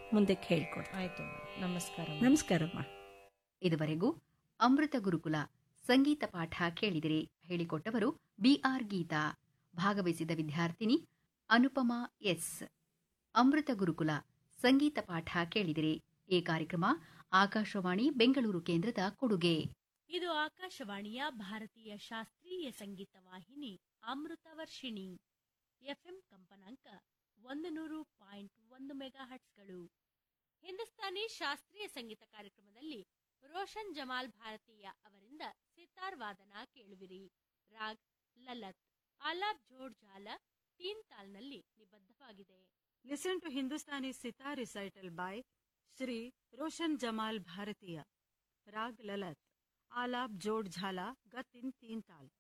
ಮುಂದಕ್ಕೆ ಹೇಳ್ಕೊಡ್ತೀನಿ ಆಯ್ತು ನಮಸ್ಕಾರ ನಮಸ್ಕಾರಮ್ಮ ಇದುವರೆಗೂ ಅಮೃತ ಗುರುಕುಲ ಸಂಗೀತ ಪಾಠ ಕೇಳಿದಿರಿ ಹೇಳಿಕೊಟ್ಟವರು ಬಿಆರ್ ಗೀತಾ ಭಾಗವಹಿಸಿದ ವಿದ್ಯಾರ್ಥಿನಿ ಅನುಪಮಾ ಎಸ್ ಅಮೃತ ಗುರುಕುಲ ಸಂಗೀತ ಪಾಠ ಕೇಳಿದಿರಿ ಈ ಕಾರ್ಯಕ್ರಮ ಆಕಾಶವಾಣಿ ಬೆಂಗಳೂರು ಕೇಂದ್ರದ ಕೊಡುಗೆ ಇದು ಆಕಾಶವಾಣಿಯ ಭಾರತೀಯ ಶಾಸ್ತ್ರೀಯ ಸಂಗೀತ ವಾಹಿನಿ ಅಮೃತ ವರ್ಷಿಣಿ ಎಫ್ಎಂ ಕಂಪನಾಂಕ ಒಂದು ನೂರು ಪಾಯಿಂಟ್ ಒಂದು ಮೆಗಾ ಹಟ್ಸ್ಗಳು ಹಿಂದೂಸ್ತಾನಿ ಶಾಸ್ತ್ರೀಯ ಸಂಗೀತ ಕಾರ್ಯಕ್ರಮದಲ್ಲಿ ರೋಷನ್ ಜಮಾಲ್ ಭಾರತೀಯ ಅವರಿಂದ ಸಿತಾರ್ ವಾದನ ಕೇಳುವಿರಿ ರಾಗ್ ಲಲತ್ ಆಲಾಪ್ ಜೋಡ್ ಜಾಲ ತೀನ್ ತಾಲ್ನಲ್ಲಿ ನಿಬದ್ಧವಾಗಿದೆ Listen to Hindustani sitar recital by Shri Roshan Jamal Bharatiya. Rag Lalat. Alap Jod Jhala Gat in Teen Tal.